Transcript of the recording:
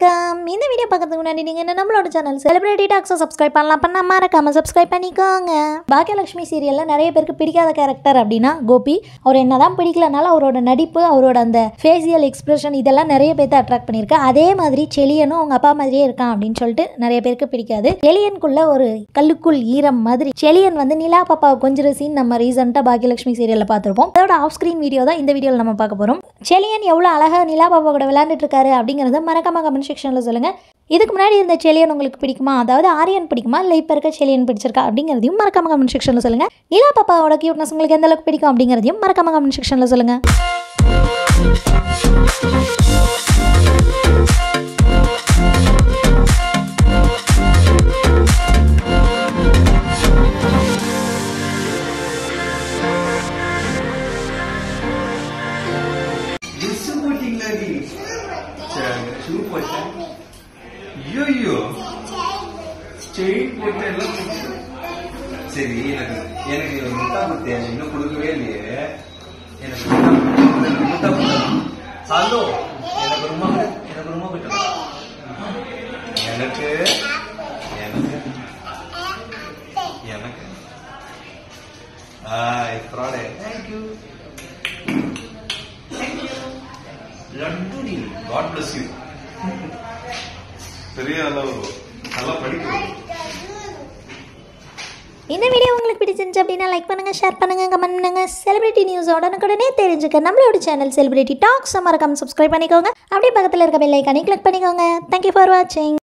வணக்கம் இந்த வீடியோ பார்க்கறதுக்கு முன்னாடி நீங்கள் என்ன நம்மளோட சேனல் செலிபிரிட்டி டாக்ஸை சப்ஸ்கிரைப் பண்ணலாம் பண்ண மறக்காம சப்ஸ்கிரைப் பண்ணிக்கோங்க பாக்கியலட்சுமி சீரியலில் நிறைய பேருக்கு பிடிக்காத கேரக்டர் அப்படின்னா கோபி அவர் என்னதான் பிடிக்கலனாலும் அவரோட நடிப்பு அவரோட அந்த ஃபேஷியல் எக்ஸ்பிரஷன் இதெல்லாம் நிறைய பேர்த்த அட்ராக்ட் பண்ணியிருக்கு அதே மாதிரி செலியனும் அவங்க அப்பா மாதிரியே இருக்கான் அப்படின்னு சொல்லிட்டு நிறைய பேருக்கு பிடிக்காது செலியனுக்குள்ள ஒரு கல்லுக்குள் ஈரம் மாதிரி செலியன் வந்து நிலா பாப்பாவை கொஞ்சம் சீன் நம்ம ரீசெண்டாக பாக்கியலட்சுமி சீரியலில் பார்த்துருப்போம் அதோட ஆஃப் ஸ்க்ரீன் வீடியோ தான் இந்த வீடியோவில் நம்ம பார்க்க போகிறோம் செலியன் எவ்வளோ அழகாக நிலா பாப்பா கூட விளையாண்டுட்டு இருக்காரு அப்படிங்கிறத மறக்காம கமெண்ட் செக்ஷனில் சொல்லுங்கள் இதுக்கு முன்னாடி இருந்த செலியன் உங்களுக்கு பிடிக்குமா அதாவது ஆரியன் பிடிக்குமா இல்லை இப்போ இருக்க செலியன் பிடிச்சிருக்கா அப்படிங்கிறதையும் மறக்காம கமெண்ட் செக்ஷனில் சொல்லுங்கள் நிலா பாப்பாவோட கியூட்னஸ் உங்களுக்கு எந்த அளவுக்கு பிடிக்கும் அப்படிங்கிறதையும் மறக்காம கமெண்ட் செக்ஷனில் சொல்லுங்கள் ड्रेस போட்டீங்களா டி சரி ஷூ போட்டேன் ஐயோ செயின் போட்டேன் எல்லாம் போட்டேன். சரி எனக்கு எனக்கு முத்தா குத்தேன் இன்னும் கொடுக்கவே இல்லையே எனக்கு முத்தா குத்து, எனக்கு முத்தா குத்து. ஹலோ எனக்கு ரொம்ப எனக்கு ரொம்ப பிடிக்கும் எனக்கு எனக்கு எனக்கு ஆய் ஃப்ராடே தேங்க்யூ லட்டு காட் பிளஸ் யூ பெரிய அளவு நல்லா படிக்கும் இந்த வீடியோ உங்களுக்கு பிடிச்சிருந்துச்சு அப்படின்னா லைக் பண்ணுங்கள் ஷேர் பண்ணுங்கள் கமெண்ட் பண்ணுங்கள் செலிபிரிட்டி நியூஸ் உடனுக்குடனே தெரிஞ்சுக்க நம்மளோட சேனல் செலிபிரிட்டி டாக்ஸ் மறக்காம சப்ஸ்கிரைப் பண்ணிக்கோங்க அப்படியே பக்கத்தில் இருக்க பெல் ஐக்கானே கிளிக் பண்ணிக்கோங்க தேங்க்யூ ஃபார் வாட்சிங்